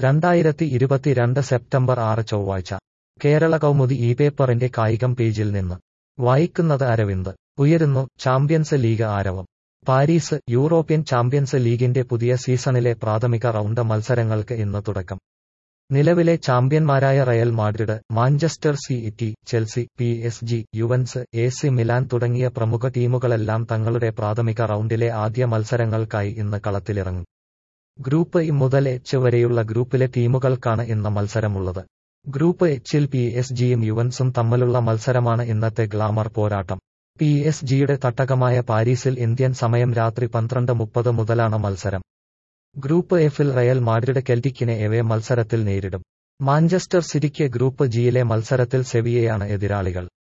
രണ്ടായിരത്തി ഇരുപത്തിരണ്ട് സെപ്റ്റംബർ ആറ് ചൊവ്വാഴ്ച കേരള കൗമുദി ഈ പേപ്പറിന്റെ കായികം പേജിൽ നിന്ന് വായിക്കുന്നത് അരവിന്ദ് ഉയരുന്നു ചാമ്പ്യൻസ് ലീഗ് ആരവം പാരീസ് യൂറോപ്യൻ ചാമ്പ്യൻസ് ലീഗിന്റെ പുതിയ സീസണിലെ പ്രാഥമിക റൗണ്ട് മത്സരങ്ങൾക്ക് ഇന്ന് തുടക്കം നിലവിലെ ചാമ്പ്യന്മാരായ Real Madrid Manchester City Chelsea P S G യുവൻസ് എ സി മിലാൻ തുടങ്ങിയ പ്രമുഖ ടീമുകളെല്ലാം തങ്ങളുടെ പ്രാഥമിക റൗണ്ടിലെ ആദ്യ മത്സരങ്ങൾക്കായി ഇന്ന് കളത്തിലിറങ്ങും ഗ്രൂപ്പ് ഇ മുതൽ എച്ച് വരെയുള്ള ഗ്രൂപ്പിലെ ടീമുകൾക്കാണ് ഇന്ന് മത്സരമുള്ളത് ഗ്രൂപ്പ് എച്ചിൽ പി എസ് ജിയും യുവൻസും തമ്മിലുള്ള മത്സരമാണ് ഇന്നത്തെ ഗ്ലാമർ പോരാട്ടം പി എസ് ജിയുടെ തട്ടകമായ പാരീസിൽ ഇന്ത്യൻ സമയം രാത്രി പന്ത്രണ്ട് മുപ്പത് മുതലാണ് മത്സരം ഗ്രൂപ്പ് എഫിൽ റയൽ മാഡ്രിഡ് കെൽറ്റിക്കിനെ എവേ മത്സരത്തിൽ നേരിടും മാഞ്ചസ്റ്റർ സിറ്റിക്ക് ഗ്രൂപ്പ് ജിയിലെ മത്സരത്തിൽ സെവിയയാണ് എതിരാളികൾ